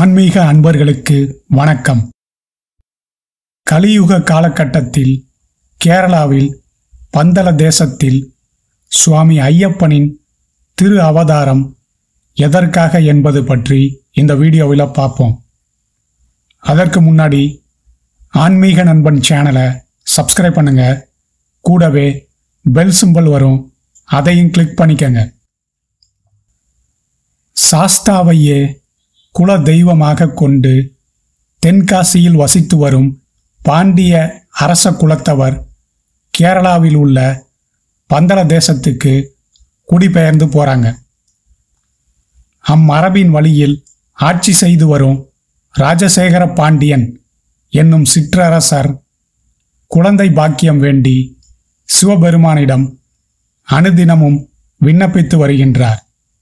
ஆன்மீக அன்பர்களுக்கு வணக்கம் கலியுக காலகட்டத்தில் கேரளாவில் பந்தல தேசத்தில் சுவாமி ஐயப்பனின் திரு அவதாரம் எதற்காக என்பது பற்றி இந்த வீடியோவில் பார்ப்போம் அதற்கு முன்னாடி ஆன்மீக நண்பன் சேனலை சப்ஸ்கிரைப் பண்ணுங்க கூடவே பெல் சிம்பல் வரும் அதையும் கிளிக் பண்ணிக்கங்க சாஸ்தாவையே குல தெய்வமாக கொண்டு தென்காசியில் வசித்து வரும் பாண்டிய அரச குலத்தவர் கேரளாவில் உள்ள பந்தல தேசத்துக்கு குடிபெயர்ந்து போறாங்க அம்மரபின் வழியில் ஆட்சி செய்து வரும் ராஜசேகர பாண்டியன் என்னும் சிற்றரசர் குழந்தை பாக்கியம் வேண்டி சிவபெருமானிடம் அனுதினமும் விண்ணப்பித்து வருகின்றார்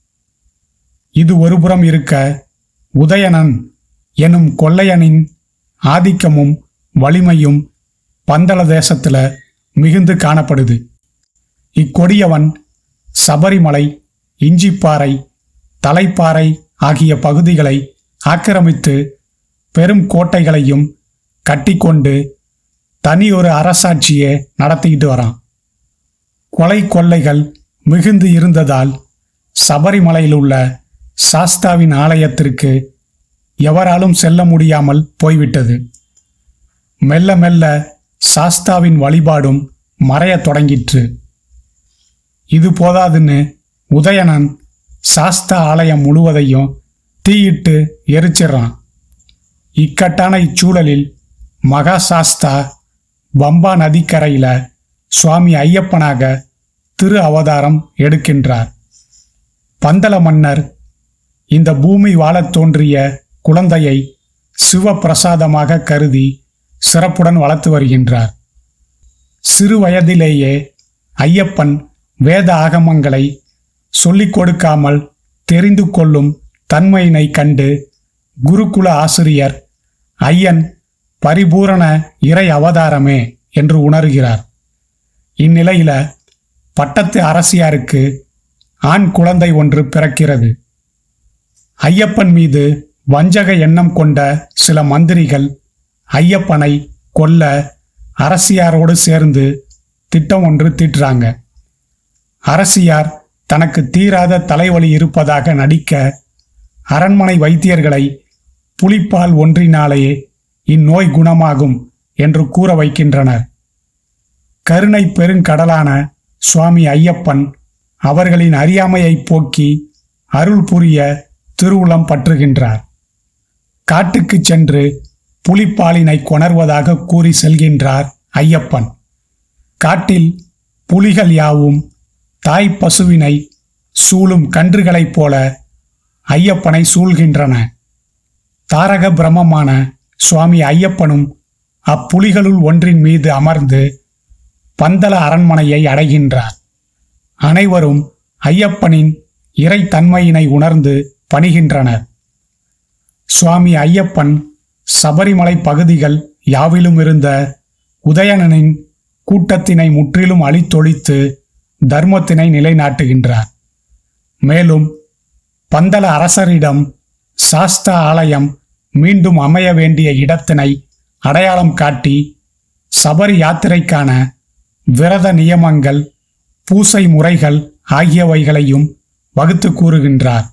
இது ஒருபுறம் இருக்க உதயணன் எனும் கொள்ளையனின் ஆதிக்கமும் வலிமையும் பந்தள தேசத்துல மிகுந்து காணப்படுது இக்கொடியவன் சபரிமலை இஞ்சிப்பாறை தலைப்பாறை ஆகிய பகுதிகளை ஆக்கிரமித்து பெரும் கோட்டைகளையும் கட்டிக்கொண்டு தனி ஒரு அரசாட்சியை நடத்திக்கிட்டு வரான் கொலை கொள்ளைகள் மிகுந்து இருந்ததால் சபரிமலையில் உள்ள சாஸ்தாவின் ஆலயத்திற்கு எவராலும் செல்ல முடியாமல் போய்விட்டது மெல்ல மெல்ல சாஸ்தாவின் வழிபாடும் மறையத் தொடங்கிற்று இது போதாதுன்னு உதயணன் சாஸ்தா ஆலயம் முழுவதையும் தீயிட்டு எரிச்சிடுறான் இக்கட்டான இச்சூழலில் மகா சாஸ்தா பம்பா நதிக்கரையில சுவாமி ஐயப்பனாக திரு அவதாரம் எடுக்கின்றார் பந்தல மன்னர் இந்த பூமி வாழத் தோன்றிய குழந்தையை சிவப்பிரசாதமாக கருதி சிறப்புடன் வளர்த்து வருகின்றார் சிறு வயதிலேயே ஐயப்பன் வேத ஆகமங்களை சொல்லிக் கொடுக்காமல் தெரிந்து கொள்ளும் தன்மையினை கண்டு குருகுல ஆசிரியர் ஐயன் பரிபூரண இறை அவதாரமே என்று உணர்கிறார் இந்நிலையில பட்டத்து அரசியாருக்கு ஆண் குழந்தை ஒன்று பிறக்கிறது ஐயப்பன் மீது வஞ்சக எண்ணம் கொண்ட சில மந்திரிகள் ஐயப்பனை கொல்ல அரசியாரோடு சேர்ந்து திட்டம் ஒன்று தீட்டுறாங்க அரசியார் தனக்கு தீராத தலைவலி இருப்பதாக நடிக்க அரண்மனை வைத்தியர்களை புலிப்பால் ஒன்றினாலேயே இந்நோய் குணமாகும் என்று கூற வைக்கின்றனர் கருணை பெருங்கடலான சுவாமி ஐயப்பன் அவர்களின் அறியாமையை போக்கி அருள் புரிய திருவுளம் பற்றுகின்றார் காட்டுக்குச் சென்று புலிப்பாலினை கொணர்வதாக கூறி செல்கின்றார் ஐயப்பன் காட்டில் புலிகள் யாவும் தாய் பசுவினை சூழும் கன்றுகளைப் போல ஐயப்பனை சூழ்கின்றன தாரக பிரம்மமான சுவாமி ஐயப்பனும் அப்புலிகளுள் ஒன்றின் மீது அமர்ந்து பந்தல அரண்மனையை அடைகின்றார் அனைவரும் ஐயப்பனின் இறைத்தன்மையினை உணர்ந்து பணிகின்றனர் சுவாமி ஐயப்பன் சபரிமலை பகுதிகள் யாவிலும் இருந்த உதயணனின் கூட்டத்தினை முற்றிலும் அழித்தொழித்து தர்மத்தினை நிலைநாட்டுகின்றார் மேலும் பந்தல அரசரிடம் சாஸ்தா ஆலயம் மீண்டும் அமைய வேண்டிய இடத்தினை அடையாளம் காட்டி சபரி யாத்திரைக்கான விரத நியமங்கள் பூசை முறைகள் ஆகியவைகளையும் வகுத்து கூறுகின்றார்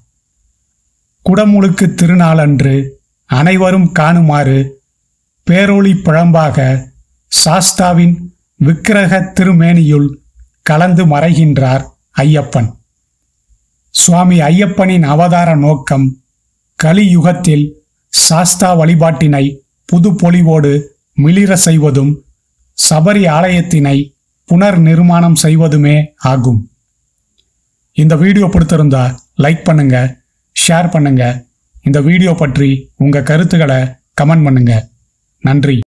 குடமுழுக்கு திருநாளன்று அனைவரும் காணுமாறு பேரொளி பிழம்பாக சாஸ்தாவின் விக்கிரக திருமேனியுள் கலந்து மறைகின்றார் ஐயப்பன் சுவாமி ஐயப்பனின் அவதார நோக்கம் கலியுகத்தில் சாஸ்தா வழிபாட்டினை புது பொலிவோடு மிளிர செய்வதும் சபரி ஆலயத்தினை புனர் நிர்மாணம் செய்வதுமே ஆகும் இந்த வீடியோ பிடித்திருந்தா லைக் பண்ணுங்க ஷேர் பண்ணுங்க இந்த வீடியோ பற்றி உங்க கருத்துக்களை கமெண்ட் பண்ணுங்க நன்றி